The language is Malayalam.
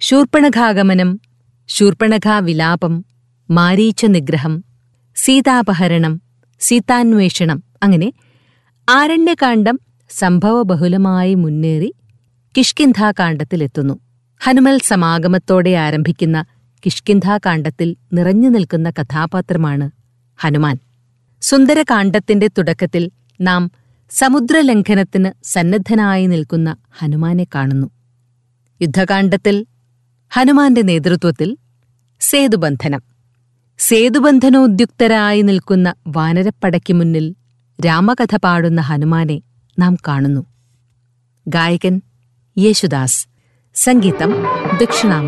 ശൂർപ്പണഖാഗമനം ശൂർപ്പണഖാവിലാപം മാരീച്ച നിഗ്രഹം സീതാപഹരണം സീതാന്വേഷണം അങ്ങനെ ആരണ്യകാന്ഡം സംഭവബഹുലമായി മുന്നേറി കിഷ്കിന്ധാകാന്ഡത്തിലെത്തുന്നു ഹനുമൽ സമാഗമത്തോടെ ആരംഭിക്കുന്ന കിഷ്കിന്ധാകാന്ഡത്തിൽ നിറഞ്ഞു നിൽക്കുന്ന കഥാപാത്രമാണ് ഹനുമാൻ സുന്ദരകാന്ഡത്തിന്റെ തുടക്കത്തിൽ നാം സമുദ്രലംഘനത്തിന് സന്നദ്ധനായി നിൽക്കുന്ന ഹനുമാനെ കാണുന്നു യുദ്ധകാന്ഡത്തിൽ ഹനുമാന്റെ നേതൃത്വത്തിൽ സേതുബന്ധനം സേതുബന്ധനോദ്യുക്തരായി നിൽക്കുന്ന വാനരപ്പടയ്ക്ക് മുന്നിൽ രാമകഥ പാടുന്ന ഹനുമാനെ നാം കാണുന്നു ഗായകൻ യേശുദാസ് സംഗീതം ദക്ഷിണാമ